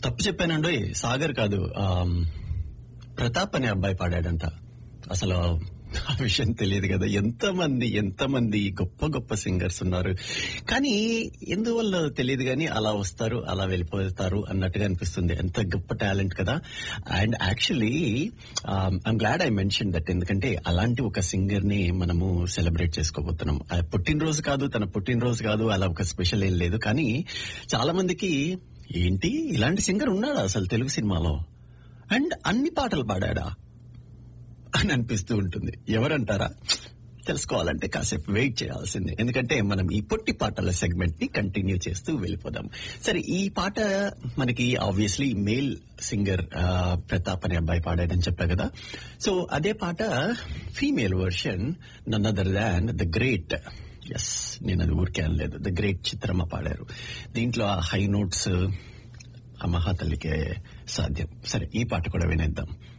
తప్పు చెప్పానండి సాగర్ కాదు ఆమ్, ప్రతాప్ అనే అబ్బాయి పాడాడంట అసలు ఆ విషయం తెలియదు కదా ఎంతమంది ఎంతమంది గొప్ప గొప్ప సింగర్స్ ఉన్నారు కానీ ఎందువల్ల తెలియదు కానీ అలా వస్తారు అలా వెళ్ళిపోతారు అన్నట్టుగా అనిపిస్తుంది ఎంత గొప్ప టాలెంట్ కదా and actually I'm glad I mention that ఎందుకంటే అలాంటి ఒక సింగర్ ని మనము సెలబ్రేట్ చేసుకోబోతున్నాం ఆ పుట్టినరోజు కాదు తన పుట్టినరోజు కాదు అలా ఒక స్పెషల్ ఏం లేదు కానీ చాలా మందికి ఏంటి ఇలాంటి సింగర్ ఉన్నాడా అసలు తెలుగు సినిమాలో అండ్ అన్ని పాటలు పాడాడా అని అనిపిస్తూ ఉంటుంది ఎవరంటారా తెలుసుకోవాలంటే కాసేపు వెయిట్ చేయాల్సిందే ఎందుకంటే మనం ఈ పొట్టి పాటల సెగ్మెంట్ ని కంటిన్యూ చేస్తూ వెళ్ళిపోదాం సరే ఈ పాట మనకి ఆబ్వియస్లీ మేల్ సింగర్ ప్రతాప్ అనే అబ్బాయి పాడాడని చెప్పా కదా సో అదే పాట female version none other than the great yes నేను అది ఊరికే అనలేదు ద గ్రేట్ చిత్రమ్మ పాడారు దీంట్లో ఆ హై నోట్స్ ఆ మహాతల్లికే సాధ్యం సరే ఈ పాట కూడా వినేద్దాం